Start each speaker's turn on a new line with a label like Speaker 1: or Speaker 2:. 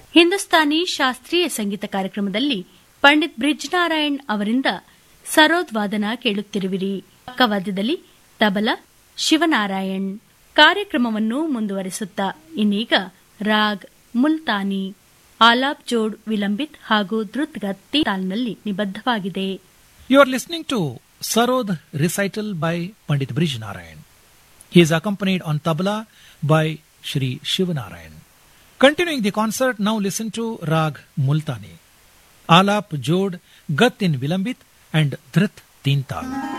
Speaker 1: ಹಿಂದೂಸ್ತಾನಿ ಶಾಸ್ತ್ರೀಯ ಸಂಗೀತ ಕಾರ್ಯಕ್ರಮದಲ್ಲಿ ಪಂಡಿತ್ ಬ್ರಿಜ್ನಾರಾಯಣ್ ಅವರಿಂದ ಸರೋದ್ ವಾದನ ಕೇಳುತ್ತಿರುವಿರಿ ಪಕ್ಕವಾದ್ಯದಲ್ಲಿ ತಬಲ ಶಿವನಾರಾಯಣ್ ಕಾರ್ಯಕ್ರಮವನ್ನು ಮುಂದುವರಿಸುತ್ತಾ ಇನ್ನೀಗ ರಾಗ್ ಮುಲ್ತಾನಿ ಆಲಾಪ್ ಜೋಡ್ ವಿಲಂಬಿತ್ ಹಾಗೂ ದ್ರುತ್ಗತಿ ತಾಲ್ನಲ್ಲಿ ನಿಬದ್ಧವಾಗಿದೆ
Speaker 2: You are listening to Sarod recital by Pandit Brij Narayan. He is accompanied on tabla by Shri Shivanarayan. Continuing the concert, now listen to Rag Multani, Alap Jod, Gat in Vilambit and Dhrit Tintal.